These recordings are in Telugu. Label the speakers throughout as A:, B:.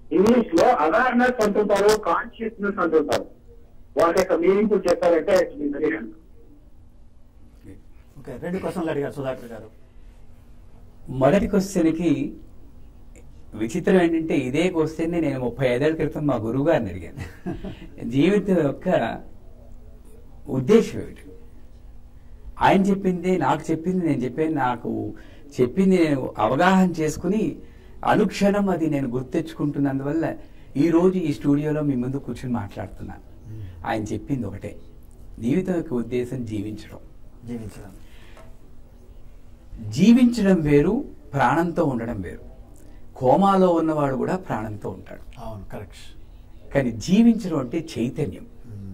A: ఇంగ్లీష్ లో అవేర్నెస్ అంటుంటారు కాన్షియస్నెస్ అంటుంటారు వాటి యొక్క మీనింగ్ చెప్పారంటే
B: ఓకే రెండు క్వశ్చన్లు అడిగారు సుధాకర్ గారు
C: మొదటి క్వశ్చన్కి విచిత్రం ఏంటంటే ఇదే క్వశ్చన్ నేను ముప్పై ఐదేళ్ల క్రితం మా గురువు గారిని అడిగాను జీవితం యొక్క ఉద్దేశం ఏమిటి ఆయన చెప్పింది నాకు చెప్పింది నేను చెప్పాను నాకు చెప్పింది నేను అవగాహన చేసుకుని అనుక్షణం అది నేను గుర్తెచ్చుకుంటున్నందువల్ల ఈ రోజు ఈ స్టూడియోలో మీ ముందు కూర్చొని మాట్లాడుతున్నాను ఆయన చెప్పింది ఒకటే జీవితం యొక్క ఉద్దేశం జీవించడం
B: జీవించడం
C: జీవించడం వేరు ప్రాణంతో ఉండడం వేరు కోమాలో ఉన్నవాడు కూడా ప్రాణంతో ఉంటాడు
B: అవును కరెక్ట్
C: కానీ జీవించడం అంటే చైతన్యం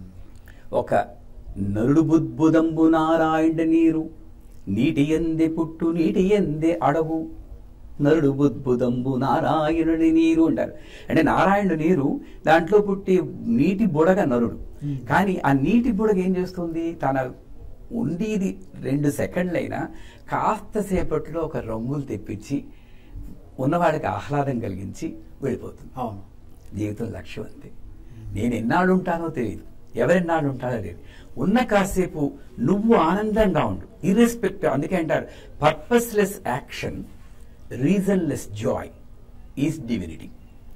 C: ఒక నరుడు బుద్బుదంబు నారాయణ నీరు నీటి ఎందే పుట్టు నీటి ఎందే అడవు నరుడు బుద్బుదంబు నారాయణుని నీరు అంటారు అంటే నారాయణుడు నీరు దాంట్లో పుట్టి నీటి బుడగ నరుడు కానీ ఆ నీటి బుడగ ఏం చేస్తుంది తన ఉండేది రెండు సెకండ్లైనా కాస్త సేపట్లో ఒక రంగులు తెప్పించి ఉన్నవాడికి ఆహ్లాదం కలిగించి వెళ్ళిపోతుంది
B: అవును
C: జీవితం లక్ష్యం అంతే నేను ఎన్నాళ్ళు ఉంటానో తెలియదు ఎవరెన్నాళ్ళు ఉంటానో తెలియదు ఉన్న కాసేపు నువ్వు ఆనందంగా ఉండు ఇర్రెస్పెక్ట్ అందుకే అంటారు purposeless action reasonless joy is divinity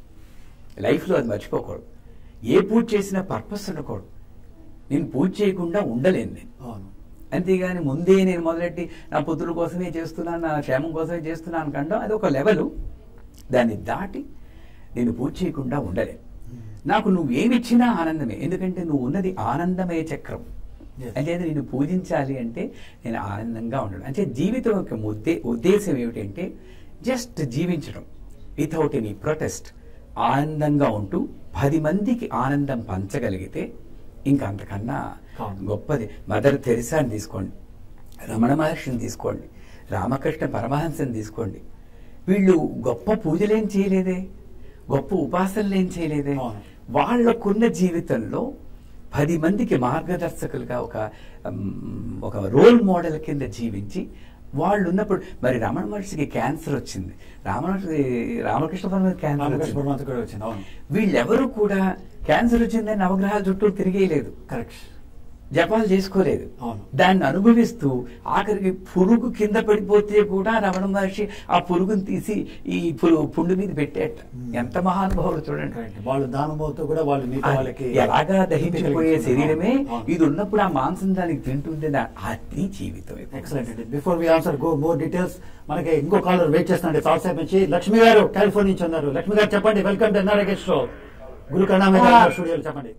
C: లైఫ్లో అది మర్చిపోకూడదు ఏ పూజ చేసినా పర్పస్ ఉండకూడదు నేను పూజ చేయకుండా ఉండలేను నేను
B: అవును
C: అంతేగాని ముందే నేను మొదలెట్టి నా పుత్రుల కోసమే చేస్తున్నాను నా క్షేమం కోసమే చేస్తున్నాను కంటాం అది ఒక లెవెలు దాన్ని దాటి నేను పూజ చేయకుండా ఉండలేను నాకు నువ్వు ఏమిచ్చినా ఆనందమే ఎందుకంటే నువ్వు ఉన్నది ఆనందమయ చక్రం
B: Yes.
C: అంటే నేను పూజించాలి అంటే నేను ఆనందంగా ఉండడం అంటే జీవితం యొక్క ఉద్దే ఉద్దేశం ఏమిటంటే జస్ట్ జీవించడం వితౌట్ ఎనీ ప్రొటెస్ట్ ఆనందంగా ఉంటూ పది మందికి ఆనందం పంచగలిగితే ఇంకా అంతకన్నా
B: అవును.
C: గొప్పది మదర్ తెరిసాని తీసుకోండి రమణ మహర్షిని తీసుకోండి రామకృష్ణ పరమహంసని తీసుకోండి వీళ్ళు గొప్ప పూజలేం చేయలేదే గొప్ప ఉపాసనలేం చేయలేదే
B: అవును.
C: వాళ్ళకున్న జీవితంలో పది మందికి మార్గదర్శకులుగా ఒక ఉమ్, ఒక రోల్ మోడల్ కింద జీవించి వాళ్ళు ఉన్నప్పుడు మరి రమణ మహర్షికి క్యాన్సర్ వచ్చింది రామణ రామకృష్ణ పరమహంస క్యాన్సర్
B: రామకృష్ణ
C: వచ్చింది
B: పరమాత్మ కూడా వచ్చింది అవును
C: వీళ్ళెవరూ కూడా క్యాన్సర్ వచ్చిందని నవగ్రహాల చుట్టూ తిరిగేయలేదు
B: కరెక్ట్
C: జపాలు చేసుకోలేదు
B: అవును.
C: దాన్ని అనుభవిస్తూ ఆఖరికి పురుగు కింద పడిపోతే కూడా రమణ మహర్షి ఆ పురుగుని తీసి ఈ పురుగు పుండు మీద పెట్టేట ఎంత మహానుభావుడు చూడండి
B: కరెక్ట్ వాళ్ళు దానమవుతూ కూడా వాళ్ళు మిగతా
C: అది
B: వాళ్ళకి
C: ఎలాగా దహించిపోయే శరీరమే
B: అవును.
C: ఇది ఉన్నప్పుడు ఆ మాంసం దానికి తింటుంటే దా- అది జీవితం
B: ఎక్సలెంట్ అండి before we answer go more details మనకి ఇంకో కాలర్ వెయిట్ చేస్తున్నాండి సాల్ట్ సైడ్ నుంచి లక్ష్మి గారు కాలిఫోర్నియా నుంచి ఉన్నారు లక్ష్మి గారు చెప్పండి welcome to NRI guest show Guru కణామే
D: ఆ.
B: స్టూడియోలో చెప్పండి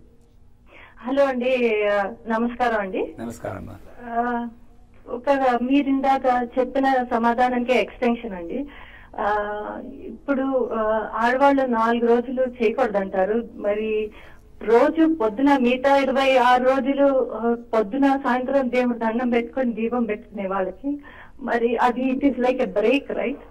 D: హలో అండి ఆ, నమస్కారం అండి
C: నమస్కారం అమ్మా
D: ఆ, ఒక మీరు ఇందాక చెప్పిన సమాధానానికి ఎక్స్టెన్షన్ అండి ఆ, ఇప్పుడు ఆ, ఆడవాళ్ళు నాలుగు రోజులు చేయకూడదంటారు మరి రోజు పొద్దున మిగతా ఇరవై ఆరు రోజులు ఆ, పొద్దున సాయంత్రం దేవుడు దండం పెట్టుకొని దీపం పెట్టుకునే వాళ్ళకి మరి అది it is like a break right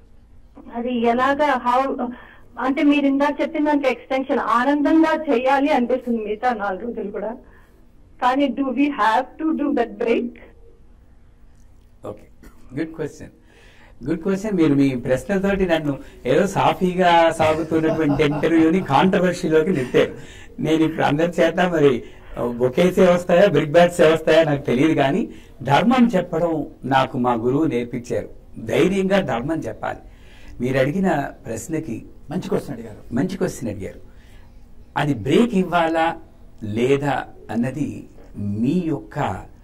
D: అది ఎలాగా హౌ అంటే మీరు ఇందాక చెప్పిన దానికి ఎక్స్టెన్షన్ ఆనందంగా చేయాలి అనిపిస్తుంది మిగతా నాలుగు రోజులు కూడా కానీ do we have to do that break
C: okay good question good question మీరు మీ ప్రశ్నలతోటి నన్ను ఏదో సాఫీగా సాగుతున్నటువంటి ఇంటర్వ్యూని కాంట్రవర్సీలోకి నెట్టారు నేను ఇప్పుడు అందరి చేత మరి బొకేసే వస్తాయా బ్రిక్ బ్యాట్స్ వస్తాయా నాకు తెలియదు కానీ ధర్మం చెప్పడం నాకు మా గురువు నేర్పించారు ధైర్యంగా ధర్మం చెప్పాలి మీరు అడిగిన ప్రశ్నకి
B: మంచి క్వశ్చన్ అడిగారు
C: మంచి క్వశ్చన్ అడిగారు అది బ్రేక్ ఇవ్వాలా లేదా అన్నది మీ యొక్క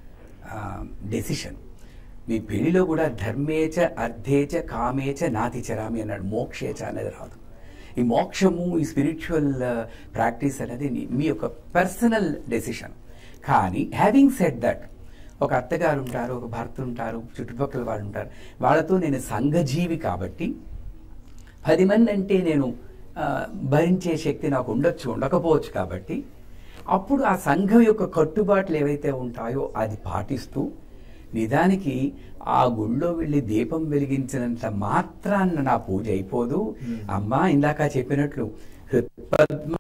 C: డెసిషన్ మీ పెళ్లిలో కూడా ధర్మేచ అర్థేచ కామేచ నాతి చరామి అన్నాడు మోక్షేచ అనేది రాదు ఈ మోక్షము ఈ స్పిరిచువల్ ప్రాక్టీస్ అనేది నీ- మీ యొక్క పర్సనల్ డెసిషన్ కానీ హ్యావింగ్ సెట్ దట్ ఒక అత్తగారు ఉంటారు ఒక భర్త ఉంటారు చుట్టుపక్కల వాళ్ళు ఉంటారు వాళ్ళతో నేను సంఘజీవి కాబట్టి పది మంది అంటే నేను ఆ, భరించే శక్తి నాకు ఉండొచ్చు ఉండకపోవచ్చు కాబట్టి అప్పుడు ఆ సంఘం యొక్క కట్టుబాట్లు ఏవైతే ఉంటాయో అది పాటిస్తూ నిజానికి ఆ గుళ్ళో వెళ్ళి దీపం వెలిగించినంత మాత్రాన్న నా పూజ అయిపోదు అమ్మా ఇందాక చెప్పినట్లు హృత్పద్మ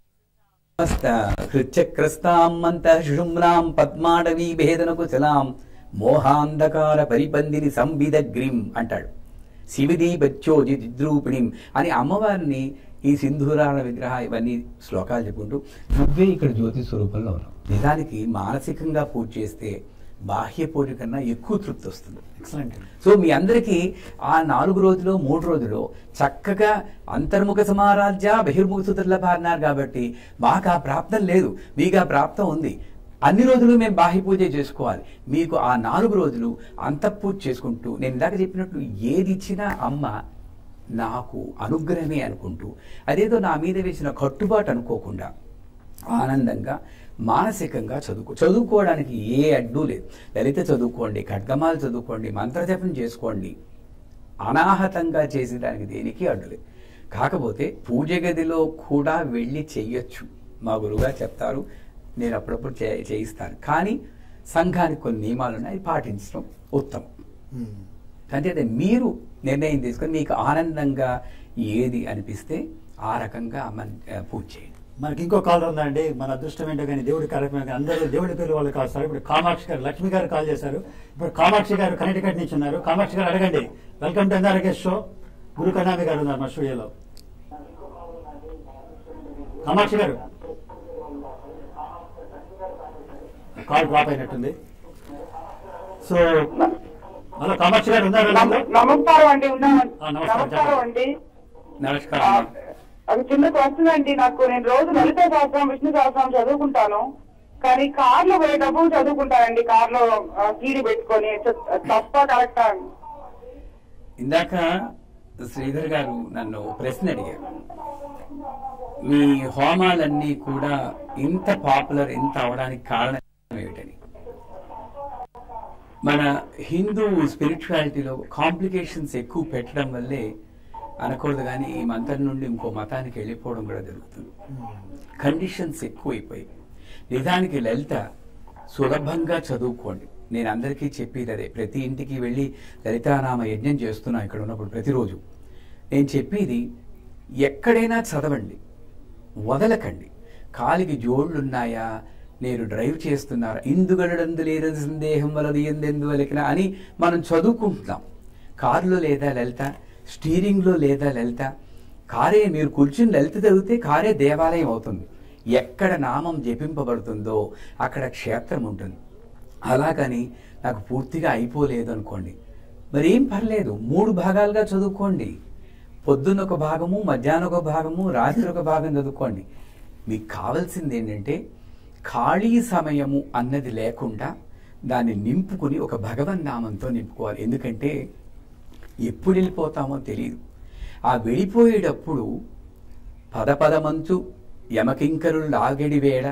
C: హృచక్రస్తామంత శుభ్రాం పద్మాడవి భేదన కుశలాం మోహాంధకార పరిపందిని సంవిధగ్రీం అంటాడు శివదీ బచ్చోజి ద్రూపిణిం అని అమ్మవారిని ఈ సింధూరాల విగ్రహ ఇవన్నీ శ్లోకాలు చెప్పుకుంటూ నువ్వే ఇక్కడ జ్యోతి స్వరూపంలో ఉన్నావు నిజానికి మానసికంగా పూజ చేస్తే బాహ్య పూజ కన్నా ఎక్కువ తృప్తి వస్తుంది
B: ఎక్సలెంట్
C: సో మీ అందరికీ ఆ నాలుగు రోజులు మూడు రోజులు చక్కగా అంతర్ముఖ సమారాధ్య బహిర్ముఖ సుతుర్లభ అన్నారు కాబట్టి మాకు ఆ ప్రాప్తం లేదు మీకు ఆ ప్రాప్తం ఉంది అన్ని రోజులు మేము బాహ్య పూజ చేసుకోవాలి మీకు ఆ నాలుగు రోజులు అంతఃపూజ చేసుకుంటూ నేను ఇందాక చెప్పినట్లు ఏది ఇచ్చినా అమ్మ నాకు అనుగ్రహమే అనుకుంటూ అదేదో నా మీద వేసిన కట్టుబాటు అనుకోకుండా ఆనందంగా మానసికంగా చదువుకో చదువుకోవడానికి ఏ అడ్డు లేదు లలిత చదువుకోండి ఖడ్గమాలు చదువుకోండి మంత్రజపం చేసుకోండి అనాహతంగా చేసేదానికి దేనికి అడ్డు లేదు కాకపోతే పూజ గదిలో కూడా వెళ్ళి చెయ్యొచ్చు మా గురువుగారు చెప్తారు నేను అప్పుడప్పుడు చే- చేయిస్తాను కానీ సంఘానికి కొన్ని నియమాలు ఉన్నాయి అవి పాటించడం ఉత్తమం అంటే అదే మీరు నిర్ణయం తీసుకొని మీకు ఆనందంగా ఏది అనిపిస్తే ఆ రకంగా మన పూజ చేయండి
B: మనకి ఇంకో కాల్ ఉందండి మన అదృష్టం ఏంటో కానీ దేవుడి కార్యక్రమం కానీ అందరూ దేవుడి పేరు వాళ్ళు కాల్ సార్ ఇప్పుడు కామాక్షి గారు లక్ష్మి గారు కాల్ చేశారు ఇప్పుడు కామాక్షి గారు కనెక్టికట్ నుంచి ఉన్నారు కామాక్షి గారు అడగండి welcome to NRS show Guru కన్నామి గారు ఉన్నారు మా స్టూడియోలో కామాక్షి గారు కాల్ డ్రాప్ అయినట్టుంది సో హలో కామాక్షి గారు ఉన్నారు
E: నమ- నమస్కారం అండి ఉన్నాను
B: ఆ, నమస్కారం,
E: నమస్కారం అండి ఆ,
C: నమస్కారం
E: అది కిందకు వస్తుందండి నాకు నేను రోజు లలిత శాస్త్రం విష్ణు శాస్త్రం చదువుకుంటాను కానీ కార్ లో పోయేటప్పుడు చదువుకుంటానండి కార్ లో ఆ, కీడి పెట్టుకొని చ- తప్ప కరెక్టా
C: ఇందాక శ్రీధర్ గారు నన్ను ప్రశ్న అడిగారు మీ హోమాలన్నీ కూడా ఇంత పాపులర్ ఇంత అవడానికి కారణం ఏమిటని మన హిందూ స్పిరిచువాలిటీలో కాంప్లికేషన్స్ ఎక్కువ పెట్టడం వల్లే అనకూడదు కానీ ఈ మతం నుండి ఇంకో మతానికి వెళ్ళిపోవడం కూడా జరుగుతుంది కండిషన్స్ ఎక్కువైపోయి నిజానికి లలిత సులభంగా చదువుకోండి నేను అందరికీ చెప్పేది అదే ప్రతి ఇంటికి వెళ్ళి లలితానామ యజ్ఞం చేస్తున్నా ఇక్కడ ఉన్నప్పుడు ప్రతిరోజు నేను చెప్పేది ఎక్కడైనా చదవండి వదలకండి కాలికి జోళ్ళున్నాయా నేను డ్రైవ్ చేస్తున్నారా ఇందుగలడందు లేదని సందేహం వలది ఎందెందు వలికిన అని మనం చదువుకుంటున్నాం కారులో లేదా లలిత స్టీరింగ్లో లేదా లలిత కారే మీరు కూర్చుని లలిత చదివితే కారే దేవాలయం అవుతుంది ఎక్కడ నామం జపింపబడుతుందో అక్కడ క్షేత్రం ఉంటుంది అలాగని నాకు పూర్తిగా అయిపోలేదు అనుకోండి మరి ఏం పర్లేదు మూడు భాగాలుగా చదువుకోండి పొద్దున్న ఒక భాగము మధ్యాహ్నం ఒక భాగము రాత్రి ఒక భాగం చదువుకోండి మీకు కావాల్సింది ఏంటంటే ఖాళీ సమయము అన్నది లేకుండా దాన్ని నింపుకుని ఒక భగవన్ నామంతో నింపుకోవాలి ఎందుకంటే ఎప్పుడు వెళ్ళిపోతామో తెలియదు ఆ వెళ్ళిపోయేటప్పుడు పద పదమంచు యమకింకరులు లాగడి వేళ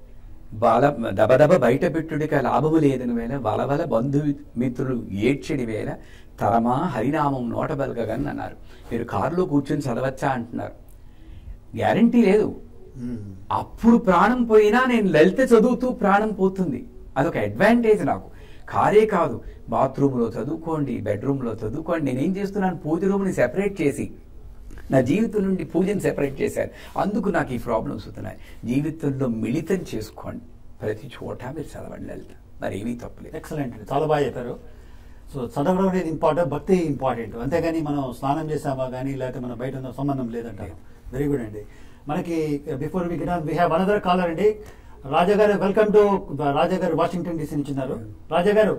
C: బాల దబదబ బయట పెట్టుడిక లాభము లేదని వేళ వలవల బంధు మిత్రులు ఏడ్చడి వేళ తరమా హరినామం నోట బలగగన్ అన్నారు మీరు కారులో కూర్చొని చదవచ్చా అంటున్నారు గ్యారంటీ లేదు అప్పుడు ప్రాణం పోయినా నేను లలిత చదువుతూ ప్రాణం పోతుంది అదొక అడ్వాంటేజ్ నాకు కారే కాదు బాత్రూంలో చదువుకోండి బెడ్రూమ్లో చదువుకోండి నేనేం చేస్తున్నాను పూజ రూమ్ని సెపరేట్ చేసి నా జీవితం నుండి పూజను సెపరేట్ చేశాను అందుకు నాకు ఈ ప్రాబ్లమ్స్ వస్తున్నాయి జీవితంలో మిళితం చేసుకోండి ప్రతి చోట మీరు చదవండి లలిత మరి ఏమీ తప్పలేదు
B: ఎక్సలెంట్ చాలా బాగా చెప్పారు సో చదవడం అనేది ఇంపార్టెంట్ భక్తి ఇంపార్టెంట్ అంతేగాని మనం స్నానం చేసామా కానీ లేకపోతే మనం బయట ఉన్న సంబంధం లేదంటారు వెరీ గుడ్ అండి మనకి before we get we have another caller అండి రాజా గారు వెల్కమ్ టు రాజా గారు వాషింగ్టన్ డీసీ నుంచి ఉన్నారు Raja garu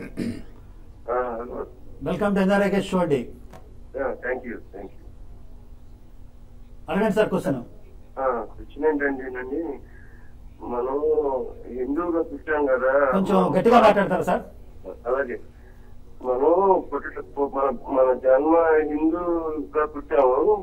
B: welcome to NRI show అండి
A: థ్యాంక్ యూ థ్యాంక్ యూ
B: అడగండి సార్ క్వశ్చన్
A: క్వశ్చన్ ఏంటంటేనండి మనం హిందూగా పుట్టాం కదా
B: కొంచెం గట్టిగా మాట్లాడతారా సార్
A: అలాగే మనం పుట్ట మన మన జన్మ హిందూగా పుట్టాము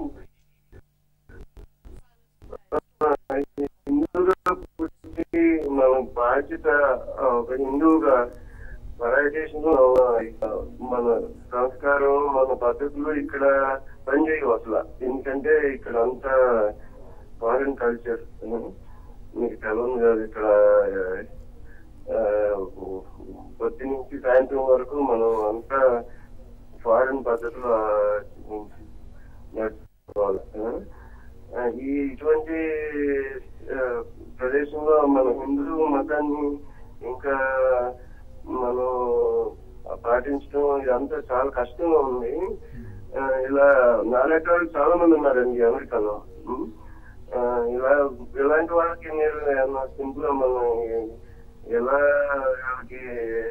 A: హిందూగా పుట్టి మన బాధ్యత ఆ, ఒక హిందూగా పరాయటేషన్ మన సంస్కారం మన పద్ధతులు ఇక్కడ పనిచేయవు అసలు ఎందుకంటే ఇక్కడ అంతా ఫారిన్ కల్చర్ మీకు తెలవదు కాదు ఇక్కడ ఆ, పొద్దు నుంచి సాయంత్రం వరకు మనం అంతా ఫారిన్ పద్ధతిలో ఆ, నడుచుకోవాలి ఆ? ఆ, ఈ ఇటువంటి ఆ, ప్రదేశంలో మన హిందూ మతాన్ని ఇంకా మనం పాటించడం ఇదంతా చాలా కష్టంగా ఉంది ఆ, ఇలా నాలెక్క వాళ్ళు చాలా మంది ఉన్నారండి అమెరికాలో
F: ఉం? ఆ, ఇలా ఇలాంటి వాళ్ళకి మీరు ఏమన్నా సింపుల్ మన ఎలా వాళ్ళకి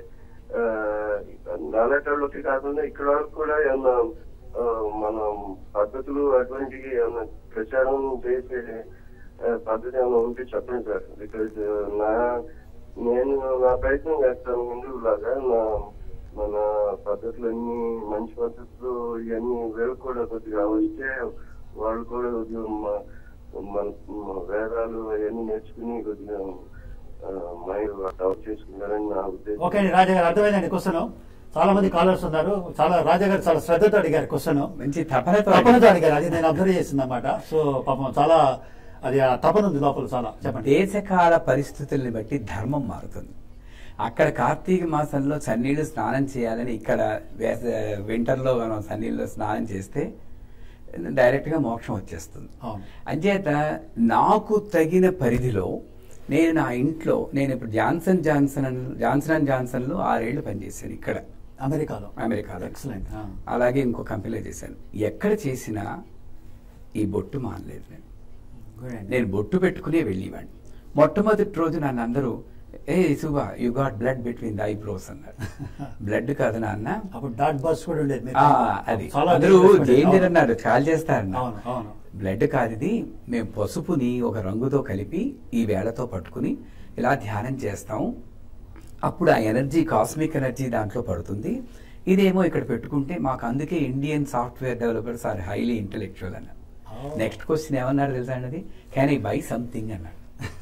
F: నాలెడ్జ్ వాళ్ళకి కాకుండా ఇక్కడ వాళ్ళకి కూడా ఏమన్నా ఆ, మనం పద్ధతులు అటువంటివి ఏమన్నా ప్రచారం చేసే ఆ, పద్ధతి ఏమైనా ఉంటే చెప్పండి సార్ బికాజ్ నా నేను నా ప్రయత్నం చేస్తాను హిందువులాగా నా మన పద్ధతులన్నీ మంచి పద్ధతులు ఇవన్నీ వేరు కూడా కొద్దిగా వస్తే వాళ్ళు కూడా కొద్దిగా మ- మన మన వేదాలు అవన్నీ నేర్చుకుని కొద్దిగా మైండ్ డెవలప్ చేసుకుంటారని నా ఉద్దేశం
B: ఓకే అండి రాజా గారు అర్థమైందండి క్వశ్చన్ చాలా మంది కాలర్స్ ఉన్నారు చాలా రాజా గారు చాలా శ్రద్ధతో అడిగారు క్వశ్చన్
C: మంచి తపనతో
B: తపనతో అడిగారు అది నేను అబ్జర్వ్ చేసింది అనమాట సో పాపం చాలా అది ఆ తపన ఉంది లోపల చాలా చెప్పండి
C: దేశకాల పరిస్థితుల్ని బట్టి ధర్మం మారుతుంది అక్కడ కార్తీక మాసంలో చన్నీళ్ళు స్నానం చేయాలని ఇక్కడ వేస వింటర్లో మనం చన్నీళ్ళు స్నానం చేస్తే డైరెక్ట్ గా మోక్షం వచ్చేస్తుంది
B: అవును.
C: అంచేత నాకు తగిన పరిధిలో నేను నా ఇంట్లో నేను ఇప్పుడు జాన్సన్ జాన్సన్ అన్- జాన్సన్ అండ్ జాన్సన్ లో ఆరేళ్లు పనిచేశాను ఇక్కడ
B: అమెరికాలో
C: అమెరికాలో
B: ఎక్సలెంట్
C: అలాగే ఇంకో కంపెనీలో చేశాను ఎక్కడ చేసినా ఈ బొట్టు మానలేదు నేను
B: గుడ్ అండి
C: నేను బొట్టు పెట్టుకునే వెళ్ళేవాడిని మొట్టమొదటి రోజు నన్ను అందరూ hey Suba you got blood between the eyebrows అన్నారు బ్లడ్ కాదు నాన్న
B: అప్పుడు డాట్ బస్ కూడా ఉండేది మీరు
C: ఆ, అది
B: చాలా
C: అందరూ
B: different.
C: డేంజర్
B: అవును.
C: అన్నారు కాల్ చేస్తారన్నారు
B: అవును అవును
C: బ్లడ్ కాదు ఇది మేము పసుపుని ఒక రంగుతో కలిపి ఈ వేళతో పట్టుకుని ఇలా ధ్యానం చేస్తాం అప్పుడు ఆ ఎనర్జీ కాస్మిక్ ఎనర్జీ దాంట్లో పడుతుంది ఇదేమో ఇక్కడ పెట్టుకుంటే మాకు అందుకే Indian software developers are highly intellectual అన్నారు
B: Oh.
C: నెక్స్ట్ క్వశ్చన్ ఏమన్నారు తెలుసా అన్నది క్యాన్ ఐ బై సంథింగ్ అన్నాడు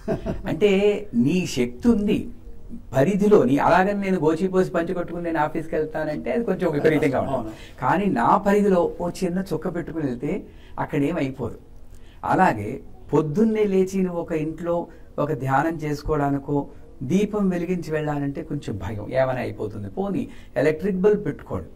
C: అంటే నీ శక్తి ఉంది పరిధిలో నీ అలాగని నేను గోచిపోసి పంచి కొట్టుకుని నేను ఆఫీస్కి వెళ్తానంటే అది కొంచెం విపరీతంగా ఉంటుంది
B: అవును.
C: కానీ నా పరిధిలో ఓ చిన్న చుక్క పెట్టుకుని వెళ్తే అక్కడ ఏం అయిపోదు అలాగే పొద్దున్నే లేచి నువ్వు ఒక ఇంట్లో ఒక ధ్యానం చేసుకోవడానికో దీపం వెలిగించి వెళ్ళాలంటే కొంచెం భయం ఏమైనా అయిపోతుంది పోనీ ఎలక్ట్రిక్ బల్బ్ పెట్టుకోండి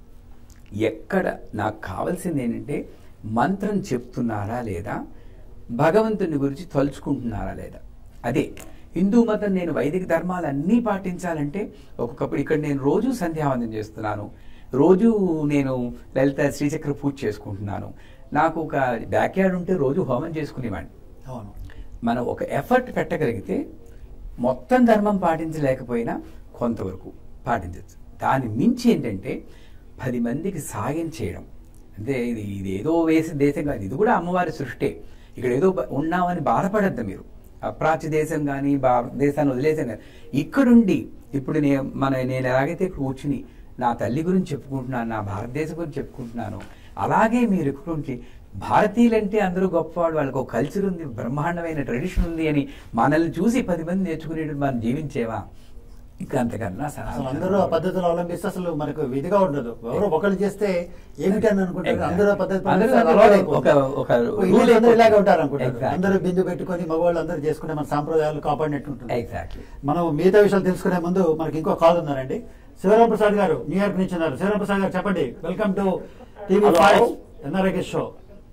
C: ఎక్కడ నాకు కావాల్సింది ఏంటంటే మంత్రం చెప్తున్నారా లేదా భగవంతుని గురించి తలుచుకుంటున్నారా లేదా అదే హిందూ మతం నేను వైదిక ధర్మాలన్నీ పాటించాలంటే ఒక్కొక్కప్పుడు ఇక్కడ నేను రోజు సంధ్యావందనం చేస్తున్నాను రోజు నేను లలిత శ్రీచక్ర పూజ చేసుకుంటున్నాను నాకు ఒక బ్యాక్ యార్డ్ ఉంటే రోజు హోమం చేసుకునేవాడిని
B: అవును
C: మనం ఒక ఎఫర్ట్ పెట్టగలిగితే మొత్తం ధర్మం పాటించలేకపోయినా కొంతవరకు పాటించవచ్చు దాని మించి ఏంటంటే పది మందికి సాయం చేయడం అంటే ఇది ఇది ఏదో వేసిన దేశం కాదు ఇది కూడా అమ్మవారి సృష్టే ఇక్కడ ఏదో బ- ఉన్నామని బాధపడద్దు మీరు అప్రాచ్య దేశం కానీ భారతదేశాన్ని వదిలేసాం కానీ ఇక్కడుండి ఇప్పుడు నేను మన నేను ఎలాగైతే కూర్చుని నా తల్లి గురించి చెప్పుకుంటున్నాను నా భారతదేశం గురించి చెప్పుకుంటున్నాను అలాగే మీరు ఎక్కడుంటే భారతీయులంటే అందరూ గొప్పవాళ్ళు వాళ్ళకి ఒక కల్చర్ ఉంది బ్రహ్మాండమైన ట్రెడిషన్ ఉంది అని మనల్ని చూసి పది మంది నేర్చుకునేటట్టు మనం జీవించేవా ఇంకా అంతకన్నా
B: అసలు
C: సనాతన
B: అందరూ ఆ పద్ధతులు అవలంబిస్తే అసలు మనకు విధిగా ఉండదు ఎవరో ఒకళ్ళు చేస్తే ఏమిటి అని అనుకుంటారు
C: Exactly.
B: అందరూ ఆ పద్ధతి
C: అందరూ
B: పాటిస్తే
C: ఒక-
B: అలవాటు అయిపోతుంది.
C: ఒక- ఒక
B: ఓ,
C: rule
B: ఇండియన్స్ అందరూ ఇలాగే
C: అయిపోతుంది.
B: ఉంటారు అనుకుంటారు
C: Exactly.
B: అందరూ బిందు పెట్టుకొని మగవాళ్ళు అందరూ చేసుకునే మన సాంప్రదాయాలు కాపాడినట్టు ఉంటుంది
C: ఎగ్జాక్ట్లీ
B: మనం మిగతా విషయాలు తెలుసుకునే ముందు మనకి ఇంకో కాల్ ఉన్నారండి శివరాం ప్రసాద్ గారు న్యూయార్క్ నుంచి ఉన్నారు శివరాం ప్రసాద్ గారు చెప్పండి welcome to TV
A: Hello.
B: Five ఎన్ఆర్ఐకే షో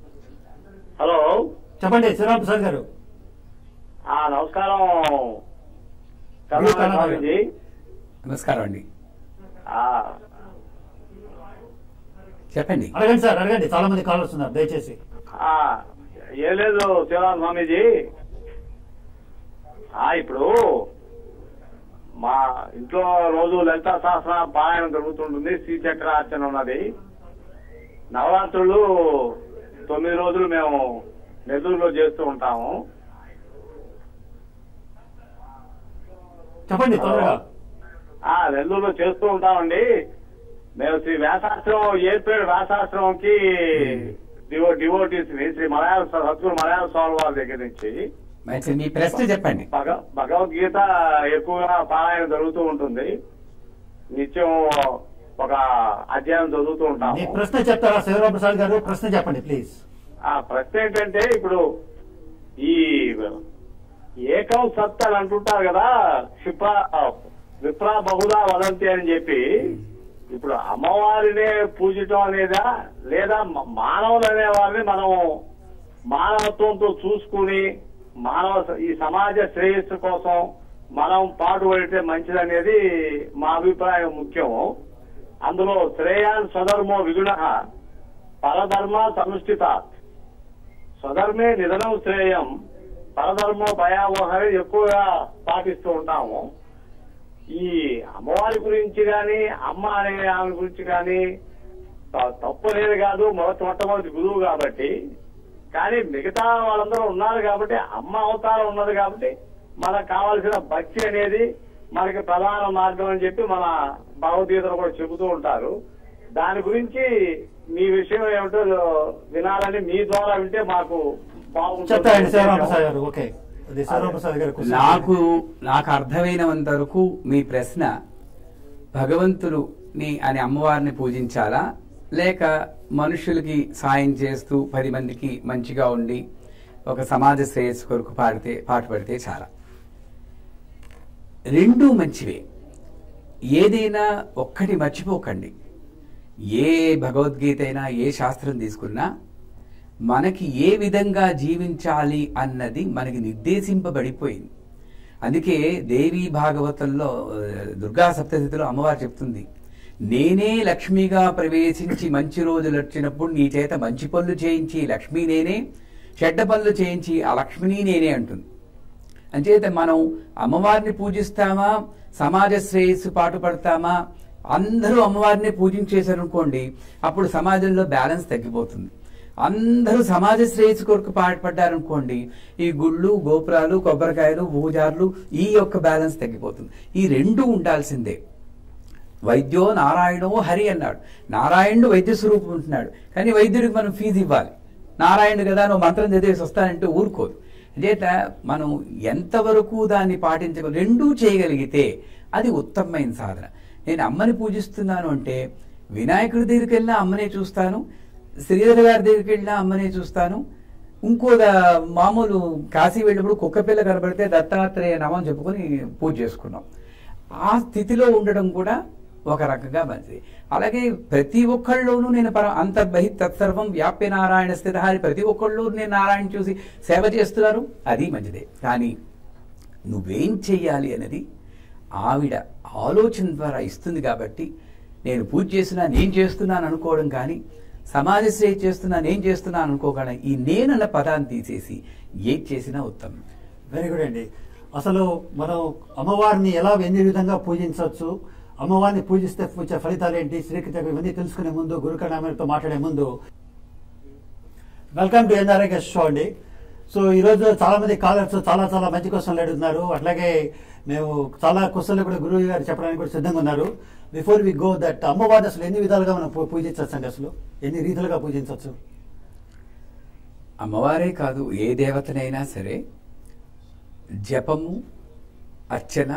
A: హలో
B: చెప్పండి శివరాం ప్రసాద్ గారు
A: ఆ నమస్కారం
B: గురు కన్నడ.
A: స్వామీజీ
C: నమస్కారం అండి
A: ఆ,
C: చెప్పండి
B: అడగండి సార్ అడగండి చాలా మంది కాల్ వస్తున్నారు దయచేసి
A: ఆ, ఏం లేదు శివరామ స్వామీజీ ఆ ఇప్పుడు మా ఇంట్లో రోజు లలితా సహస్ర పారాయణం జరుగుతుంటుంది శ్రీచక్ర అర్చన ఉన్నది నవరాత్రులు తొమ్మిది రోజులు మేము నెల్లూరులో చేస్తూ ఉంటాము
B: చెప్పండి త్వరగా
A: ఆ నెల్లూరులో చేస్తూ ఉంటామండి మేము శ్రీ వ్యాసాశ్రమం ఏర్పేడు వ్యాసాశ్రమంకి డివో డివోటీస్ శ్రీ మలయాళ సద్గురు మలయాళ స్వామి వారి దగ్గర నుంచి
C: మంచి మీ ప్రశ్న చెప్పండి
A: భగ భగవద్గీత ఎక్కువగా పారాయణ జరుగుతూ ఉంటుంది నిత్యం ఒక అధ్యాయం చదువుతూ
B: మీ
A: ఉంటాము
B: ప్రశ్న చెప్తారా శివరాం ప్రసాద్ గారు ప్రశ్న చెప్పండి ప్లీజ్
A: ఆ ప్రశ్న ఏంటంటే ఇప్పుడు ఈ ఏకం సత్ అని అంటుంటారు కదా క్షిప్ర విప్ర బహుళా వదంతి అని చెప్పి ఇప్పుడు అమ్మవారినే పూజటం అనేదా లేదా మ- మానవులు అనే వారిని మనం మానవత్వంతో చూసుకుని మానవ స- ఈ సమాజ శ్రేయస్సు కోసం మనం పాటుపడితే మంచిదనేది మా అభిప్రాయం ముఖ్యం అందులో శ్రేయాన్ స్వధర్మో విగుణ పరధర్మ సనుష్ఠితాత్ స్వధర్మే నిధనం శ్రేయం పరధర్మో భయావోహని ఎక్కువగా పాటిస్తూ ఉంటాము ఈ అమ్మవారి గురించి గాని అమ్మ అనే ఆమె గురించి గాని త- తప్పు అనేది కాదు మొదటి మొట్టమొదటి గురువు కాబట్టి కానీ మిగతా వాళ్ళందరూ ఉన్నారు కాబట్టి అమ్మ అవతారం ఉన్నది కాబట్టి మనకు కావాల్సిన భక్తి అనేది మనకి ప్రధాన మార్గం అని చెప్పి మన భగవద్గీతలు కూడా చెబుతూ ఉంటారు దాని గురించి మీ విషయం ఏమిటో వినాలని మీ ద్వారా వింటే మాకు
B: చెప్తారండి శివరామప్రసాద్
A: బాగుంటుంది
B: గారు ఓకే అది శివరామప్రసాద్ గారు question.
C: నాకు నాకు అర్థమైనంత వరకు మీ ప్రశ్న భగవంతుడుని అని అమ్మవారిని పూజించాలా లేక మనుషులకి సాయం చేస్తూ పది మందికి మంచిగా ఉండి ఒక సమాజ శ్రేయస్సు కొరకు పాడితే పాటు పడితే చాలా రెండూ మంచివే ఏదైనా ఒక్కటి మర్చిపోకండి ఏ భగవద్గీత అయినా ఏ శాస్త్రం తీసుకున్నా మనకి ఏ విధంగా జీవించాలి అన్నది మనకి నిర్దేశింపబడిపోయింది అందుకే దేవి భాగవతంలో ఆ, దుర్గా సప్తశతిలో అమ్మవారు చెప్తుంది నేనే లక్ష్మిగా ప్రవేశించి మంచి రోజులు వచ్చినప్పుడు నీ చేత మంచి పనులు చేయించి లక్ష్మీ నేనే చెడ్డ పనులు చేయించి ఆ లక్ష్మిని నేనే అంటుంది అంచేత మనం అమ్మవారిని పూజిస్తామా సమాజ శ్రేయస్సు పాటుపడతామా అందరూ అమ్మవారిని పూజించేశారనుకోండి అప్పుడు సమాజంలో బ్యాలెన్స్ తగ్గిపోతుంది అందరూ సమాజ శ్రేయస్సు కొరకు పాటుపడ్డారనుకోండి ఈ గుళ్ళు గోపురాలు కొబ్బరికాయలు పూజార్లు ఈ యొక్క బ్యాలెన్స్ తగ్గిపోతుంది ఈ రెండు ఉండాల్సిందే వైద్యో నారాయణో హరి అన్నాడు నారాయణుడు వైద్య స్వరూపం ఉంటున్నాడు కానీ వైద్యుడికి మనం ఫీజు ఇవ్వాలి నారాయణుడు కదా నువ్వు మంత్రం చదివేసి వస్తానంటే ఊరుకోదు చేత మనం ఎంతవరకు దాన్ని పాటించగల రెండూ చేయగలిగితే అది ఉత్తమమైన సాధన నేను అమ్మని పూజిస్తున్నాను అంటే వినాయకుడి దగ్గరికి వెళ్ళినా అమ్మనే చూస్తాను శ్రీధర్ గారి దగ్గరికి వెళ్ళినా అమ్మనే చూస్తాను ఇంకో దా- మామూలు కాశీ వెళ్ళినప్పుడు కుక్క పిల్ల కనబడితే దత్తాత్రేయ నామం చెప్పుకొని పూజ చేసుకున్నాం ఆ స్థితిలో ఉండడం కూడా ఒక రకంగా మంచిది అలాగే ప్రతి ఒక్కళ్ళలోనూ నేను పర అంతర్బహి తత్సర్వం వ్యాప్య నారాయణ స్థిత అని ప్రతి ఒక్కళ్ళు నేను నారాయణ చూసి సేవ చేస్తున్నారు అది మంచిదే కానీ నువ్వేం చెయ్యాలి అనేది ఆవిడ ఆలోచన ద్వారా ఇస్తుంది కాబట్టి నేను పూజ చేసినా నేను చేస్తున్నాను అనుకోవడం కానీ సమాజ శ్రేయ చేస్తున్నా నేను చేస్తున్నాను అనుకోకుండా ఈ నేనన్న పదాన్ని తీసేసి ఏది చేసినా ఉత్తమం
B: వెరీ గుడ్ అండి అసలు మనం అమ్మవారిని ఎలా ఎన్ని విధంగా పూజించవచ్చు అమ్మవారిని పూజిస్తే వచ్చే ఫలితాలు ఏంటి శ్రీకృత ఇవన్నీ తెలుసుకునే ముందు గురుకణామతో మాట్లాడే ముందు welcome to NRI guest show అండి సో ఈ రోజు చాలా మంది కాలర్స్ చాలా చాలా మంచి క్వశ్చన్లు అడుగుతున్నారు అట్లాగే మేము చాలా క్వశ్చన్లు కూడా గురువు గారు చెప్పడానికి కూడా సిద్ధంగా ఉన్నారు బిఫోర్ వి గో దట్ అమ్మవారిని అసలు ఎన్ని విధాలుగా మనం పూ- పూజించవచ్చు అండి అసలు ఎన్ని రీతులుగా పూజించవచ్చు
C: అమ్మవారే కాదు ఏ దేవతనైనా సరే జపము అర్చన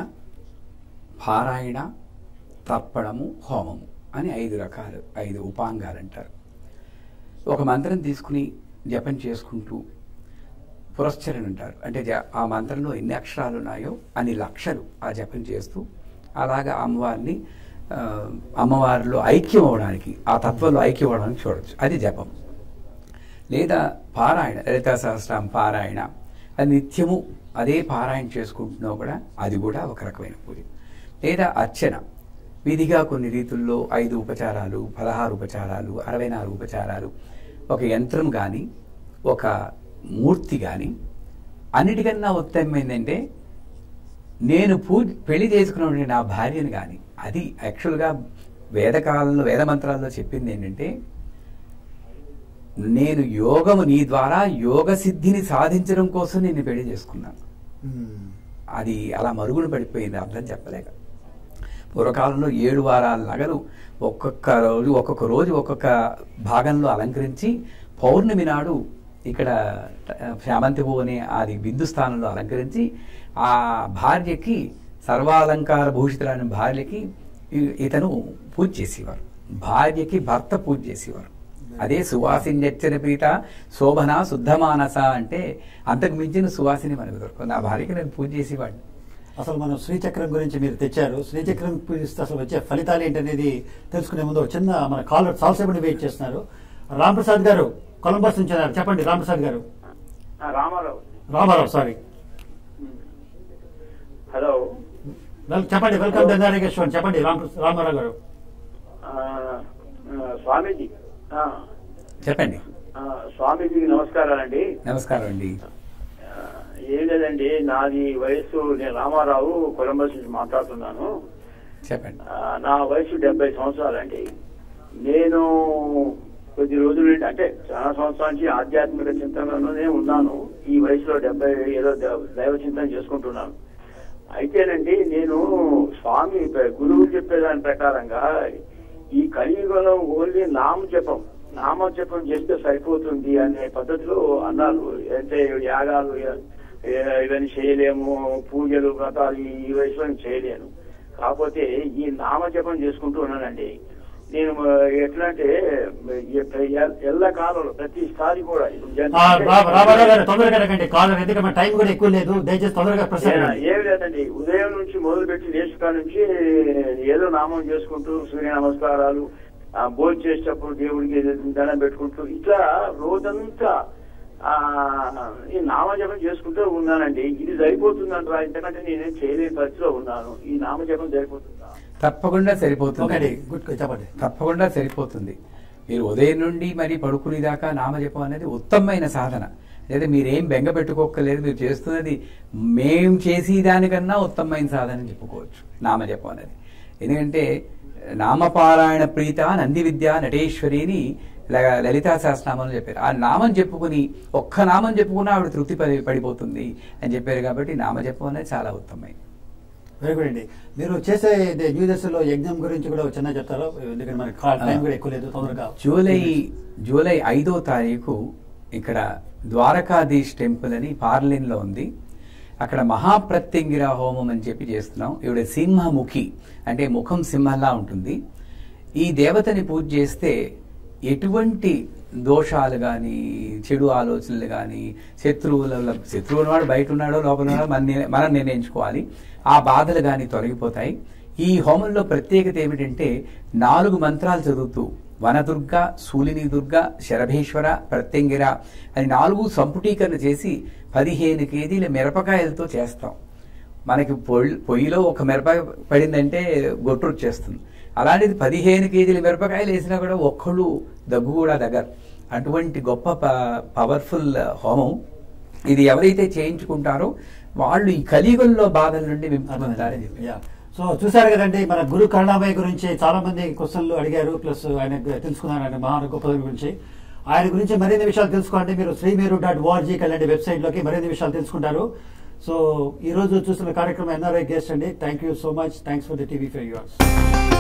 C: పారాయణ తర్పణము హోమము అని ఐదు రకాలు ఐదు ఉపాంగాలు అంటారు ఒక మంత్రం తీసుకుని జపం చేసుకుంటూ పురస్చరణ అంటారు అంటే జ- ఆ మంత్రంలో ఎన్ని అక్షరాలు ఉన్నాయో అన్ని లక్షలు ఆ జపం చేస్తూ అలాగా అమ్మవారిని ఆ, అమ్మవారిలో ఐక్యం అవడానికి ఆ తత్వంలో ఐక్యం అవడానికి చూడొచ్చు అది జపం లేదా పారాయణ లలితా సహస్రం పారాయణ అది నిత్యము అదే పారాయణ చేసుకుంటున్నా కూడా అది కూడా ఒక రకమైన పూజ లేదా అర్చన విధిగా కొన్ని రీతుల్లో ఐదు ఉపచారాలు పదహారు ఉపచారాలు అరవై నాలుగు ఉపచారాలు ఒక యంత్రం కానీ ఒక మూర్తి కానీ అన్నిటికన్నా ఉత్తమం ఏంటంటే నేను పూజ పెళ్లి చేసుకున్న నా భార్యను కానీ అది యాక్చువల్గా వేదకాలంలో వేద మంత్రాల్లో చెప్పింది ఏంటంటే నేను యోగము నీ ద్వారా యోగ సిద్ధిని సాధించడం కోసం నేను పెళ్లి చేసుకున్నాను
B: మ్మ్.
C: అది అలా మరుగున పడిపోయింది అర్థం చెప్పలేక పూర్వకాలంలో ఏడు వారాల నగలు ఒక్కొక్క రోజు ఒక్కొక్క రోజు ఒక్కొక్క భాగంలో అలంకరించి పౌర్ణమి నాడు ఇక్కడ శామంతి పువ్వు అనే అది బిందు స్థానంలో అలంకరించి ఆ భార్యకి సర్వాలంకార భూషితులైన భార్యకి ఇ- ఇతను పూజ చేసేవారు భార్యకి భర్త పూజ చేసేవారు అదే సువాసిన్యచ్చన ప్రీత శోభన శుద్ధమానస అంటే అంతకు మించిన సువాసిని మనకు దొరకదు నా భార్యకి నేను పూజ చేసేవాడిని
B: అసలు మనం శ్రీచక్రం గురించి మీరు తెచ్చారు శ్రీచక్రం పూజిస్తే అసలు వచ్చే ఫలితాలు ఏంటనేది తెలుసుకునే ముందు ఒక చిన్న మన కాలర్ చాలాసేపు వెయిట్ చేస్తున్నారు రామప్రసాద్ గారు కొలంబస్ నుంచి ఉన్నారు చెప్పండి రామప్రసాద్ గారు
A: ఆ, Ramarao
B: Ramarao sorry
A: hello
B: well చెప్పండి వెల్కమ్ టు ఎన్ఆర్ఐకేశ్వర్ చెప్పండి రామ రామారావు గారు
A: ఆ, ఆ, స్వామీజీ ఆ,
C: చెప్పండి
A: ఆ, స్వామీజీకి నమస్కారాలండి
C: నమస్కారం అండి
A: ఆ, ఏం లేదండి నాది వయస్సు నేను రామారావు కొలంబస్ నుంచి మాట్లాడుతున్నాను
C: చెప్పండి
A: ఆ, నా వయసు డెబ్బై సంవత్సరాలండి నేను కొద్ది రోజుల నుండి అంటే చాలా సంవత్సరాల నుంచి ఆధ్యాత్మిక చింతనలోనే ఉన్నాను ఈ వయసులో డెబ్బై ఏదో ద- దైవ చింతన చేసుకుంటున్నాను అయితేనండి నేను స్వామి గురువు చెప్పేదాని ప్రకారంగా ఈ కలియుగంలో ఓన్లీ నామ జపం నామ జపం చేస్తే సరిపోతుంది అనే పద్ధతిలో అన్నారు అంటే యాగాలు ఏ- ఇవన్నీ చేయలేము పూజలు వ్రతాలు ఈ- ఈ వయసులో నేను చేయలేను కాకపోతే ఈ నామ జపం చేసుకుంటూ ఉన్నానండి నేను ఆ, ఎట్లా అంటే ఎ- ఎల్ల కాలంలో ప్రతిసారి కూడా ఇప్పుడు జన్-
B: ఆ, రా- రామారావు గారు తొందరగా రండి కాలర్ ఎందుకంటే మన టైం కూడా ఎక్కువ లేదు దయచేసి తొందరగా ప్రశ్న
A: ఏ- ఏం లేదండి ఉదయం నుంచి మొదలు పెట్టి లేచుకా నుంచి ఏదో నామం చేసుకుంటూ సూర్య నమస్కారాలు ఆ, భోజనం చేసేటప్పుడు దేవుడికి దండం పెట్టుకుంటూ ఇట్లా రోజంతా ఆ ఈ నామజపం చేసుకుంటూ ఉన్నానండి ఇది సరిపోతుందంటారా ఇంతకంటే నేనేం చేయలేని పరిస్థితిలో ఉన్నాను ఈ నామజపం సరిపోతుందా
C: తప్పకుండా
B: ఓకే
C: సరిపోతుంది
B: గుడ్ చెప్పండి
C: తప్పకుండా సరిపోతుంది మీరు ఉదయం నుండి మరి పడుకునేదాకా నామజపం అనేది ఉత్తమమైన సాధన లేదా మీరేం బెంగ పెట్టుకోక్కర్లేదు మీరు చేస్తున్నది మేం చేసే దానికన్నా ఉత్తమమైన సాధన అని చెప్పుకోవచ్చు నామజపం అనేది ఎందుకంటే నామపారాయణ ప్రీత నంది విద్య నటేశ్వరి అని ల- లలితా సహస్రనామంలో చెప్పారు ఆ నామం చెప్పుకుని ఒక్క నామం చెప్పుకున్నా ఆవిడ తృప్తి పడి పడిపోతుంది అని చెప్పారు కాబట్టి నామజపం అనేది చాలా ఉత్తమమైనది
B: వెరీ గుడ్ అండి మీరు చేసే ఇది న్యూ దశలో యజ్ఞం గురించి కూడా చిన్న చెప్తారా ఎందుకంటే మనకి టైం కూడా ఎక్కువ లేదు తొందరగా
C: జూలై జూలై ఐదో తారీఖు ఇక్కడ ద్వారకాధీష్ టెంపుల్ అని పార్లిన్ లో ఉంది అక్కడ మహాప్రత్యంగిర హోమం అని చెప్పి చేస్తున్నాం ఈవిడ సింహముఖి అంటే ముఖం సింహంలా ఉంటుంది ఈ దేవతని పూజ చేస్తే ఎటువంటి దోషాలు కానీ చెడు ఆలోచనలు కానీ శత్రువుల శత్రువు వాడు బయట ఉన్నాడో లోపల ఉన్నాడో మన నిర్ణ- మనం నిర్ణయించుకోవాలి ఆ బాధలు కానీ తొలగిపోతాయి ఈ హోమంలో ప్రత్యేకత ఏమిటంటే నాలుగు మంత్రాలు చదువుతూ వనదుర్గ శూలిని దుర్గ శరభేశ్వర ప్రత్యంగిర అని నాలుగు సంపుటీకరణ చేసి పదిహేను కేజీల మిరపకాయలతో చేస్తాం మనకి పొయ్యి పొయ్యిలో ఒక మిరపకాయ పడిందంటే గొట్టు వచ్చేస్తుంది అలాంటిది పదిహేను కేజీల మిరపకాయలు వేసినా కూడా ఒక్కళ్ళు దగ్గు కూడా దగ్గర అటువంటి గొప్ప ప- పవర్ఫుల్ హోమం ఇది ఎవరైతే చేయించుకుంటారో వాళ్ళు ఈ కలియుగంలో బాధల నుండి విముక్తి పొందుతారని చెప్పి
B: యా సో చూసారు కదండి మన గురు కరుణామయ్య గురించి చాలా మంది క్వశ్చన్లు అడిగారు ప్లస్ ఆయన తెలుసుకున్నారు ఆయన మహా గొప్ప గురించి ఆయన గురించి మరిన్ని విషయాలు తెలుసుకోవాలంటే మీరు శ్రీమేరు డాట్ ఓఆర్జీకి వెళ్ళండి వెబ్సైట్ లోకి మరిన్ని విషయాలు తెలుసుకుంటారు సో ఈ రోజు చూసిన కార్యక్రమం ఎన్ఆర్ఐ గెస్ట్ అండి thank you so much thanks for the TV for yours